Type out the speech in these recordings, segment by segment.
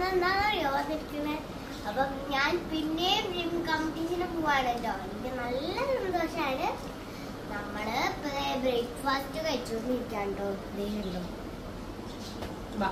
എന്താണെന്നറിയോ വന്നിരിക്കുന്നത് അപ്പം ഞാൻ പിന്നെയും ജിം കോമ്പറ്റീഷന് പോവാണ് കേട്ടോ എനിക്ക് നല്ല സന്തോഷമാണ് നമ്മള് ബ്രേക്ക്ഫാസ്റ്റ് കഴിച്ചുകൊണ്ടിരിക്കാൻ കേട്ടോ ദേഹുണ്ടോ വാ.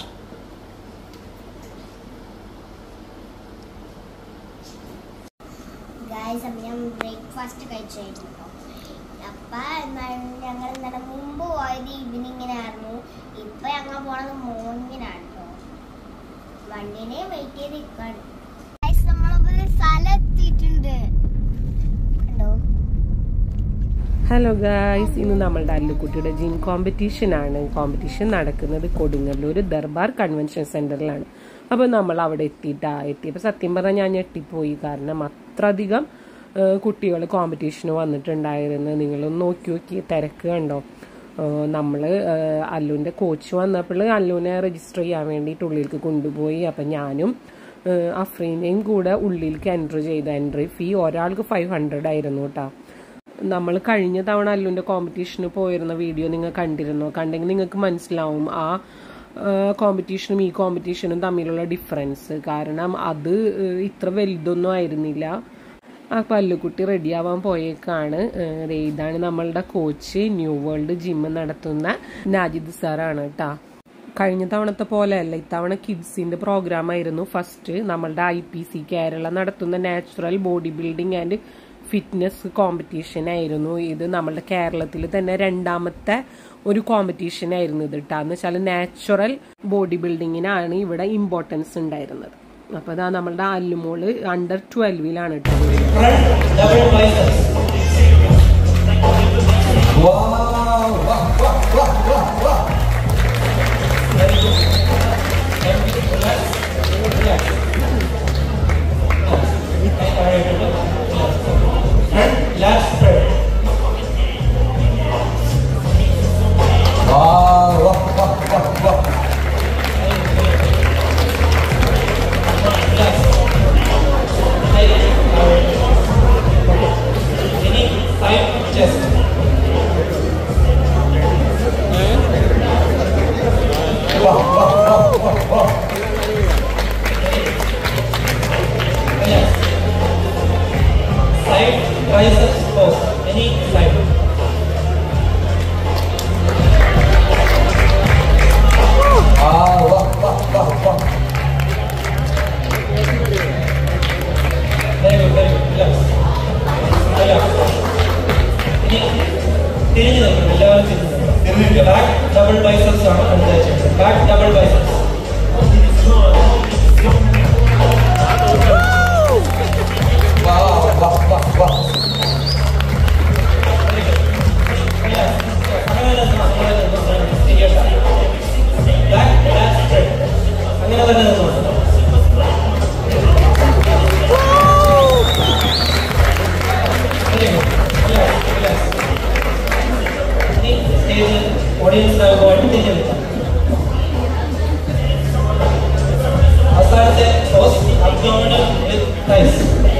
ഗായ്സ് അപ്പം ഞാൻ ബ്രേക്ക്ഫാസ്റ്റ് കഴിച്ചു കഴിഞ്ഞു കേട്ടോ അപ്പൊ എന്താണ് ഞങ്ങൾ ഇന്നലെ മുമ്പ് പോയത് ഈവനിങ്ങിനായിരുന്നു ഇപ്പൊ ഞങ്ങൾ പോണത് മോർണിങ്ങിനാണ് കേട്ടോ വണ്ടിനെ വെയിറ്റ് ചെയ്ത് നിൽക്കാണ് ഗായ്സ് നമ്മളിപ്പോ സ്ഥലം എത്തിയിട്ടുണ്ട് കണ്ടോ ഹലോ ഗായ്സ് ഇന്ന് നമ്മളുടെ അല്ലുക്കുട്ടിയുടെ ജിം കോമ്പറ്റീഷൻ ആണ് കോമ്പറ്റീഷൻ നടക്കുന്നത് കൊടുങ്ങല്ലൂർ ദർബാർ കൺവെൻഷൻ സെന്ററിലാണ് അപ്പോൾ നമ്മൾ അവിടെ എത്തിയിട്ടാ എത്തിയപ്പോൾ സത്യം പറഞ്ഞാൽ ഞാൻ ഞെട്ടിപ്പോയി കാരണം അത്രയധികം കുട്ടികൾ കോമ്പറ്റീഷന് വന്നിട്ടുണ്ടായിരുന്നു നിങ്ങളൊന്ന് നോക്കി നോക്കി തിരക്ക് കണ്ടോ നമ്മൾ അല്ലുവിൻ്റെ കോച്ച് വന്നപ്പോൾ അല്ലുവിനെ രജിസ്റ്റർ ചെയ്യാൻ വേണ്ടിയിട്ട് ഉള്ളിലേക്ക് കൊണ്ടുപോയി അപ്പം ഞാനും ഏഹ് അഫ്രീനെയും കൂടെ ഉള്ളിലേക്ക് എൻട്രി ചെയ്ത എൻട്രി ഫീ ഒരാൾക്ക് ഫൈവ് ഹൺഡ്രഡ് ആയിരുന്നു കേട്ടോ നമ്മൾ കഴിഞ്ഞ തവണ അല്ലുവിൻ്റെ കോമ്പറ്റീഷന് പോയിരുന്ന വീഡിയോ നിങ്ങൾ കണ്ടിരുന്നോ കണ്ടെങ്കിൽ നിങ്ങൾക്ക് മനസ്സിലാവും ആ കോമ്പറ്റീഷനും ഈ കോമ്പറ്റീഷനും തമ്മിലുള്ള ഡിഫറൻസ് കാരണം അത് ഏഹ്, ഇത്ര വലുതൊന്നും ആയിരുന്നില്ല ആ പല്ലുകുട്ടി റെഡിയാവാൻ പോയേക്കാണ് ഏഹ്, ദേ ഇതാണ് നമ്മളുടെ കോച്ച് ന്യൂ വേൾഡ് ജിം നടത്തുന്ന നാജിദ് സാറാണ് കേട്ടോ കഴിഞ്ഞ തവണത്തെ പോലെയല്ല ഇത്തവണ കിഡ്സിന്റെ പ്രോഗ്രാം ആയിരുന്നു ഫസ്റ്റ് നമ്മളുടെ ഐ പി സി കേരള നടത്തുന്ന natural body building and fitness competition ആയിരുന്നു ഇത് നമ്മളുടെ കേരളത്തിൽ തന്നെ രണ്ടാമത്തെ ഒരു കോമ്പറ്റീഷൻ ആയിരുന്നു ഇത് കേട്ടോ എന്ന് വെച്ചാൽ നാച്ചുറൽ ബോഡി ബിൽഡിങ്ങിനാണ് ഇവിടെ ഇമ്പോർട്ടൻസ് ഉണ്ടായിരുന്നത് അപ്പൊ അതാ നമ്മളുടെ അല്ലുമോള് അണ്ടർ ട്വൽവിലാണ് കേട്ടോ front double biceps. Wow, wow, wow, wow, wow, wow. Very good. Empty, relax, relax. Alright, relax. Front lat spread. Wow, wow, wow, wow, wow. Relax. Any side chest. Wow, wow, wow, wow, wow. Relax. Side triceps pose. Any side. Ah, wow, wow, wow, wow. Very good, very good. Relax. Relax. ഇനി തിരിഞ്ഞു നിൽക്കണം എല്ലാവരും തിരിഞ്ഞു നിൽക്കണം back double biceps ആണ് അടുത്ത back double biceps അങ്ങനെ തന്നെ നിന്നോണ്ട് ഓഡിയൻസിനാകുമായിട്ട് തിരിഞ്ഞു നിൽക്കാം അവസാനത്തെ പോസ്റ്റ് അബ്ഡോമിനൽ വിത്ത് തൈസ്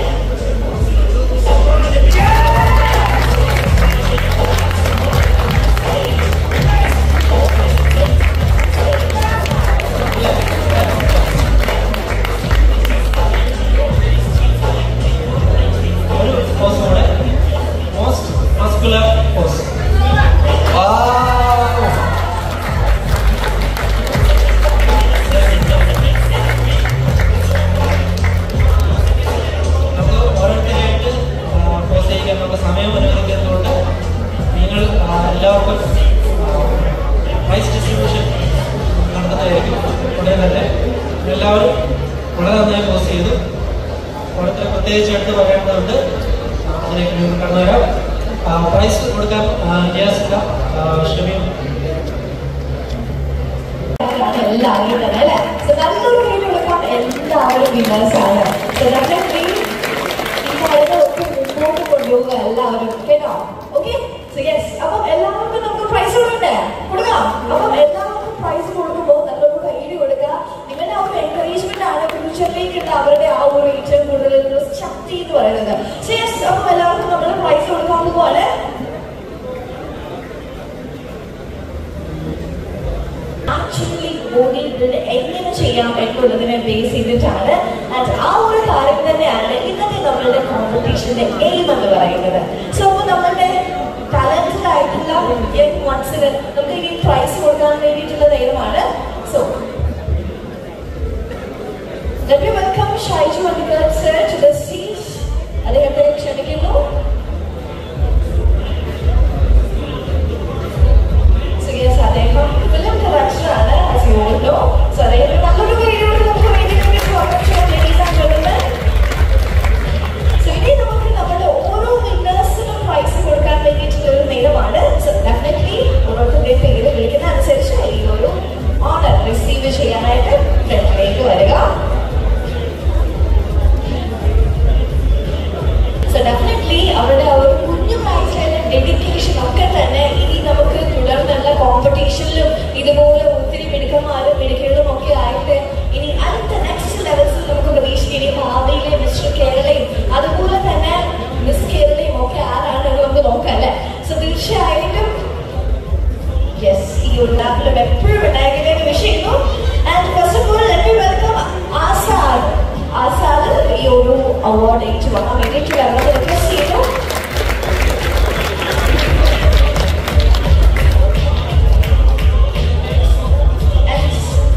ഒരു പോസ്റ്റ് കൂടെ മോസ്റ്റ് മസ്കുലർ പോസ്റ്റ് നമുക്ക് ഓരോരുത്തരായിട്ട് പോസ്റ്റ് ചെയ്യിക്കാൻ നമുക്ക് സമയം അനുവദിക്കുന്നതുകൊണ്ട് നിങ്ങൾ ആ, എല്ലാവർക്കും പ്രൈസ് ഡിസ്ട്രിബ്യൂഷൻ നടത്തുന്നതായിരിക്കും ഉടനെ തന്നെ എല്ലാവരും വളരെ നന്നായി പോസ്റ്റ് ചെയ്തു ഓരോരുത്തർ പ്രത്യേകിച്ച് എടുത്ത് പറയേണ്ടതുണ്ട് അതിലേക്ക് നിങ്ങൾക്ക് കടന്നു വരാം പ്രൈസ് കൊടുക്കാൻ ഗ്യാസില്ല ക്ഷമയും എല്ലാവരും തന്നെ അല്ലേ സോ നല്ലൊരു വീഡിയോ എടുക്കാൻ എല്ലാവരും വിന്നേഴ്സ് ആണ് സോ ഡെഫിനറ്റ്ലി ഈ കാര്യങ്ങളൊക്കെ മുമ്പോട്ട് കൊണ്ടുപോകുക എല്ലാവരും കേട്ടോ ഓക്കെ സോ യെസ് അപ്പം എല്ലാവർക്കും നമുക്ക് പ്രൈസ് കൊടുക്കണ്ടേ കൊടുക്കാം അപ്പം എല്ലാവർക്കും പ്രൈസ് കൊടുക്കുമ്പോൾ നല്ലൊരു കൈയ്യടി കൊടുക്കുക നിങ്ങളുടെ ആ ഒരു എൻകറേജ്മെന്റ് ആണ് ഫ്യൂച്ചറിലേക്കുള്ള അവരുടെ ആ ഒരു ഏറ്റവും കൂടുതലുള്ള ശക്തി എന്ന് പറയുന്നത് സോ യെസ് അപ്പം എല്ലാവർക്കും നമ്മൾ പ്രൈസ് കൊടുക്കാൻ പോലെ actually ബോഡി ബിൽഡ് എങ്ങനെ ചെയ്യാം എന്നുള്ളതിനെ ബേസ് ചെയ്തിട്ടാണ് ആൻഡ് ആ ഒരു കാര്യം തന്നെയാണ് ഇന്നത്തെ നമ്മളുടെ കോമ്പറ്റീഷന്റെ എയിം എന്ന് പറയുന്നത് സോ അപ്പോൾ നമ്മളുടെ ടാലന്റഡ് ആയിട്ടുള്ള യങ് വൺസിന് നമുക്ക് ഇനി പ്രൈസ് കൊടുക്കാൻ വേണ്ടിയിട്ടുള്ള ദൈവമാണ് so Let me welcome Shaiju Adhikar sir to the stage. അദ്ദേഹത്തെ ക്ഷണിക്കുന്നു So yes, അദ്ദേഹം ഫിലിം ഡയറക്ടറാണ് as you all know. So അദ്ദേഹത്തിന് നല്ലൊരു പേരോട് നമുക്ക് വേദിയിലേക്ക് സ്വാഗതം ചെയ്യാം ladies and gentlemen. So ഇനി നമുക്ക് നമ്മുടെ ഓരോ വിന്നേഴ്സിനും പ്രൈസ് കൊടുക്കാൻ വേണ്ടിയിട്ടുള്ള ഒരു നേരമാണ് സോ ഡെഫിനറ്റ്ലി ഓരോരുത്തരുടെയും പേര് വിളിക്കുന്ന അനുസരിച്ച് ഈ ഒരു ഓണർ റിസീവ് ചെയ്യാനായിട്ട് ഫ്രണ്ടിലേക്ക് വരിക സോ ഡെഫിനറ്റ്ലി അവരുടെ ആ ഒരു കുഞ്ഞു പ്രായത്തിലെ ഡെഡിക്കേഷൻ ഒക്കെ തന്നെ ഇനി നമുക്ക് തുടർന്നുള്ള കോമ്പറ്റീഷനിലും ഇതുപോലെ ഒത്തിരി മിടുക്കന്മാരും മിടുക്കുകളും ഒക്കെ ആയിട്ട് ഇനി അടുത്ത നെക്സ്റ്റ് ലെവൽസിൽ നമുക്ക് പ്രതീക്ഷിക്കാം ഇനി ഭാവിയിലെ മിസ്റ്റർ കേരളയും അതുപോലെ തന്നെ മിസ് കേരളയും ഒക്കെ ആരാണ് എന്ന് നമുക്ക് നോക്കാം അല്ലേ സോ തീർച്ചയായിട്ടും യെസ് ഈ ഒരു ലാപ്പിലും എപ്പോഴും ഉണ്ടായിരിക്കട്ടെ എന്ന് wish ചെയ്യുന്നു and first of all let me welcome Azad Azad ഈ ഒരു അവാർഡ് ഏറ്റുവാങ്ങാൻ വേണ്ടിയിട്ട് ഞങ്ങൾ റിക്വസ്റ്റ് ചെയ്യുന്നു And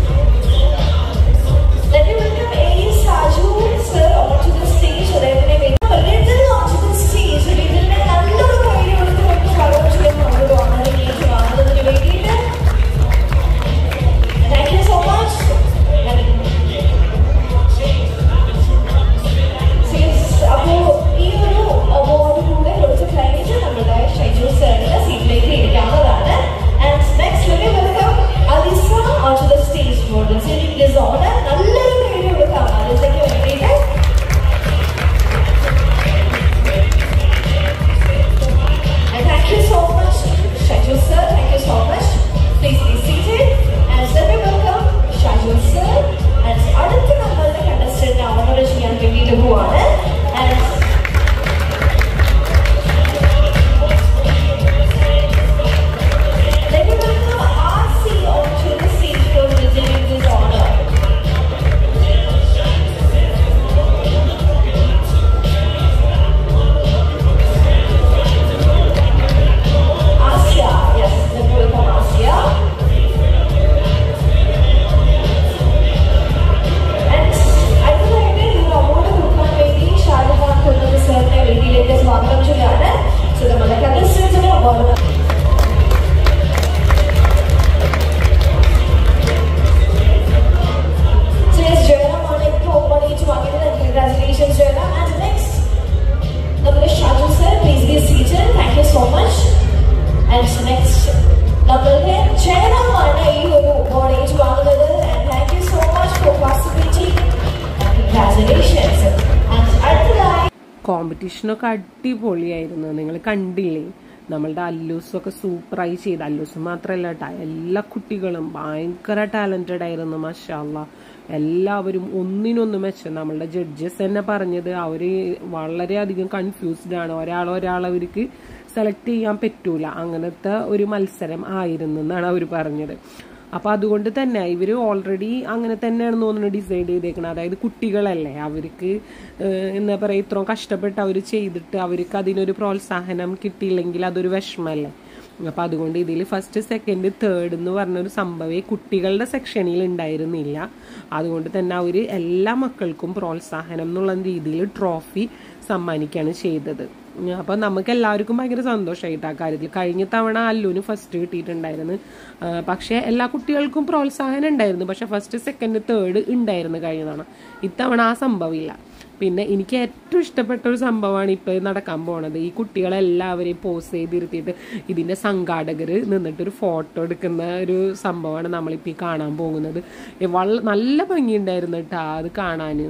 let me welcome A. Saju sir onto the stage. അദ്ദേഹത്തിനെ റിതൽ onto the stage. റിതലിനെ നല്ലൊരു കൈയ്യടി കൊടുത്ത് നമുക്ക് സ്വാഗതം ചെയ്യാം നമ്മുടെ ഓണറിനെ ഏറ്റുവാങ്ങുന്നതിന് വേണ്ടിയിട്ട്. Thank you so much. Yes, അപ്പോ ഈ ഒരു award കൂടെ കൊടുത്ത് കഴിഞ്ഞിട്ട് നമ്മുടെ ഷൈജു സാറിന് സീറ്റിലേക്ക് ഇരിക്കാവുന്നതാണ്. And next, let me welcome Alisa onto the stage for receiving this honor. നല്ലൊരു കൈയ്യടി കൊടുക്കാം അലിസയ്ക്ക് വേണ്ടിയിട്ട്. And thank you so much, Shaju sir. Thank you so much. Please be seated. And let me welcome Shaju sir. And അടുത്ത നമ്മളുടെ contestant അവനോട് ചെയ്യാൻ വേണ്ടിയിട്ട് പോവാണ് And let me welcome RC onto the stage for receiving this honor. Asia, yes, let me welcome Asia. And അടുത്തതായിട്ട് ഈ ഒരു award കൊടുക്കാൻ വേണ്ടി ഷാരൂഖ് ഖാൻ കൊല്ലത്ത് സാറിനെ വേദിയിലേക്ക് സ്വാഗതം ചെയ്യാണ് സോ നമ്മുടെ കണ്ടസ്റ്റൻസിന് അവാർഡ് So yes, ജയറാമാണ് ഇപ്പോൾ award ഏറ്റുവാങ്ങിയത്. Congratulations, ജയറാം. And next, നമ്മുടെ Shaju sir please be seated thank you so much and next നമ്മളുടെ ജയറാമാണ് ഈ ഒരു അവാർഡ് ഏറ്റുവാങ്ങുന്നത് and thank you so much for participating congratulations and അടുത്തതായി കോമ്പറ്റീഷനൊക്കെ അടിപൊളിയായിരുന്നു നിങ്ങൾ കണ്ടില്ലേ നമ്മളുടെ അല്ലൂസൊക്കെ സൂപ്പറായി ചെയ്ത് അല്ലൂസ് മാത്രമല്ല കേട്ടോ എല്ലാ കുട്ടികളും ഭയങ്കര ടാലൻറ്റഡ് ആയിരുന്നു മഷാല്ല എല്ലാവരും ഒന്നിനൊന്ന് മെച്ചം നമ്മളുടെ ജഡ്ജസ് തന്നെ പറഞ്ഞത് അവർ വളരെയധികം കൺഫ്യൂസ്ഡ് ആണ് ഒരാൾ ഒരാളവർക്ക് സെലക്ട് ചെയ്യാൻ പറ്റൂല അങ്ങനത്തെ ഒരു മത്സരം ആയിരുന്നു എന്നാണ് അവർ പറഞ്ഞത് അപ്പൊ അതുകൊണ്ട് തന്നെ ഇവര് ഓൾറെഡി അങ്ങനെ തന്നെയാണ് തോന്നുന്നു ഡിസൈഡ് ചെയ്തേക്കുന്നത് അതായത് കുട്ടികളല്ലേ അവർക്ക് ഏഹ്, എന്താ പറയാ ഇത്രയും കഷ്ടപ്പെട്ട് അവർ ചെയ്തിട്ട് അവർക്ക് അതിനൊരു പ്രോത്സാഹനം കിട്ടിയില്ലെങ്കിൽ അതൊരു വിഷമല്ലേ അപ്പൊ അതുകൊണ്ട് ഇതിൽ ഫസ്റ്റ് സെക്കൻഡ് തേർഡ് എന്ന് പറഞ്ഞൊരു സംഭവം കുട്ടികളുടെ സെക്ഷനിൽ ഉണ്ടായിരുന്നില്ല അതുകൊണ്ട് തന്നെ അവര് എല്ലാ മക്കൾക്കും പ്രോത്സാഹനം എന്നുള്ള രീതിയിൽ ട്രോഫി സമ്മാനിക്കുകയാണ് ചെയ്തത് അപ്പൊ നമുക്ക് എല്ലാവർക്കും ഭയങ്കര സന്തോഷമായിട്ട് ആ കാര്യത്തിൽ കഴിഞ്ഞ തവണ അല്ലുവിന് ഫസ്റ്റ് കിട്ടിയിട്ടുണ്ടായിരുന്നു ആ, പക്ഷേ എല്ലാ കുട്ടികൾക്കും പ്രോത്സാഹനം ഉണ്ടായിരുന്നു പക്ഷെ ഫസ്റ്റ് സെക്കൻഡ് തേർഡ് ഉണ്ടായിരുന്നു കഴിഞ്ഞ തവണ ഇത്തവണ ആ സംഭവമില്ല പിന്നെ എനിക്ക് ഏറ്റവും ഇഷ്ടപ്പെട്ട ഒരു സംഭവമാണ് ഇപ്പൊ നടക്കാൻ പോണത് ഈ കുട്ടികളെല്ലാവരെയും പോസ് ചെയ്തിരുത്തിയിട്ട് ഇതിന്റെ സംഘാടകർ നിന്നിട്ട് ഒരു ഫോട്ടോ എടുക്കുന്ന ഒരു സംഭവമാണ് നമ്മളിപ്പോൾ ഈ കാണാൻ പോകുന്നത് ഏ, വള- നല്ല ഭംഗിയുണ്ടായിരുന്നു കേട്ടോ അത് കാണാൻ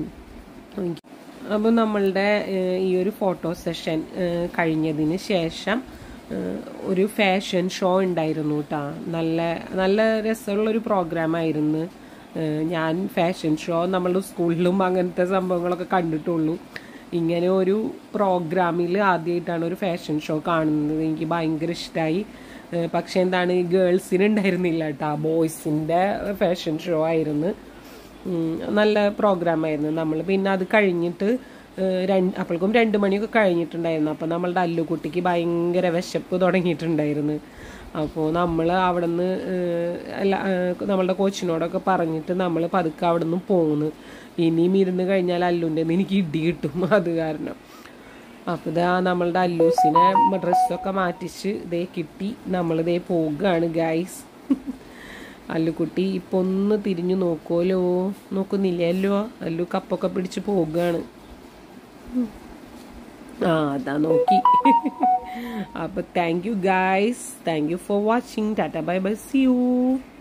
അപ്പോൾ നമ്മളുടെ ഏഹ്, ഈ ഒരു ഫോട്ടോ സെഷൻ ഏഹ്, കഴിഞ്ഞതിന് ശേഷം ഏഹ്, ഒരു ഫാഷൻ ഷോ ഉണ്ടായിരുന്നു കേട്ടോ നല്ല നല്ല രസമുള്ള ഒരു പ്രോഗ്രാം ആയിരുന്നു ഏഹ്, ഞാൻ ഫാഷൻ ഷോ നമ്മളുടെ സ്കൂളിലും അങ്ങനത്തെ സംഭവങ്ങളൊക്കെ കണ്ടിട്ടുള്ളൂ ഇങ്ങനെ ഒരു പ്രോഗ്രാമിൽ ആദ്യമായിട്ടാണ് ഒരു ഫാഷൻ ഷോ കാണുന്നത് എനിക്ക് ഭയങ്കര ഇഷ്ടമായി ഏഹ് പക്ഷെ എന്താണ് ഗേൾസിന് ഉണ്ടായിരുന്നില്ല കേട്ടോ ബോയ്സിൻ്റെ ഫാഷൻ ഷോ ആയിരുന്നു ഉം, നല്ല പ്രോഗ്രാം ആയിരുന്നു നമ്മൾ പിന്നെ അത് കഴിഞ്ഞിട്ട് ഏഹ് രണ്ട് അപ്പോഴേക്കും രണ്ട് മണിയൊക്കെ കഴിഞ്ഞിട്ടുണ്ടായിരുന്നു അപ്പോൾ നമ്മളുടെ അല്ലുകുട്ടിക്ക് ഭയങ്കര വിശപ്പ് തുടങ്ങിയിട്ടുണ്ടായിരുന്നു അപ്പോൾ നമ്മൾ അവിടെ നിന്ന് അല്ല ഏഹ് നമ്മളുടെ കോച്ചിനോടൊക്കെ പറഞ്ഞിട്ട് നമ്മൾ പതുക്കെ അവിടെ നിന്ന് പോന്നു ഇനിയും ഇരുന്ന് കഴിഞ്ഞാൽ അല്ലുൻ്റെ എനിക്ക് ഇടി കിട്ടും അത് കാരണം അപ്പോൾ ഇതാ നമ്മളുടെ അല്ലൂസിനെ ഡ്രസ്സൊക്കെ മാറ്റിച്ച് ഇതേ കിട്ടി നമ്മളിതേ പോകുകയാണ് ഗൈസ് അല്ലുക്കുട്ടി ഇപ്പൊ ഒന്ന് തിരിഞ്ഞു നോക്കുമല്ലോ നോക്കുന്നില്ലല്ലോ അല്ലു കപ്പൊക്കെ പിടിച്ച് പോകുകയാണ് ആ അതാ നോക്കി അപ്പൊ thank you guys thank you for watching tata bye bye see U